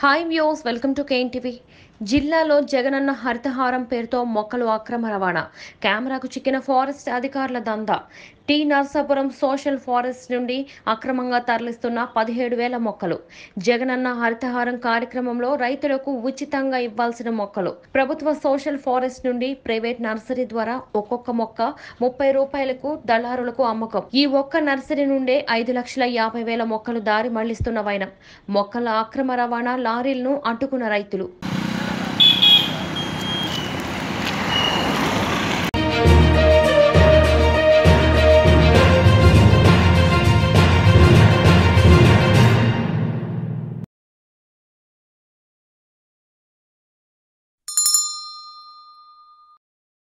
hi views welcome to KN TV జిల్లాలో జగనన్న హరితహారం పేరుతో మొక్కలు అక్రమ రవాణా కెమెరాకు చిక్కిన ఫారెస్ట్ అధికారుల దందా టీ నర్సాపురం సోషల్ ఫారెస్ట్ నుండి అక్రమంగా తరలిస్తున్న పదిహేడు వేల మొక్కలు జగనన్న హరితహారం కార్యక్రమంలో రైతులకు ఉచితంగా ఇవ్వాల్సిన మొక్కలు ప్రభుత్వ సోషల్ ఫారెస్ట్ నుండి ప్రైవేట్ నర్సరీ ద్వారా ఒక్కొక్క మొక్క ముప్పై రూపాయలకు దళారులకు అమ్మకం ఈ ఒక్క నర్సరీ నుండే ఐదు లక్షల యాభై వేల మొక్కలు దారి మళ్లిస్తున్న వైనం మొక్కల అక్రమ రవాణా లారీలను అడ్డుకున్న రైతులు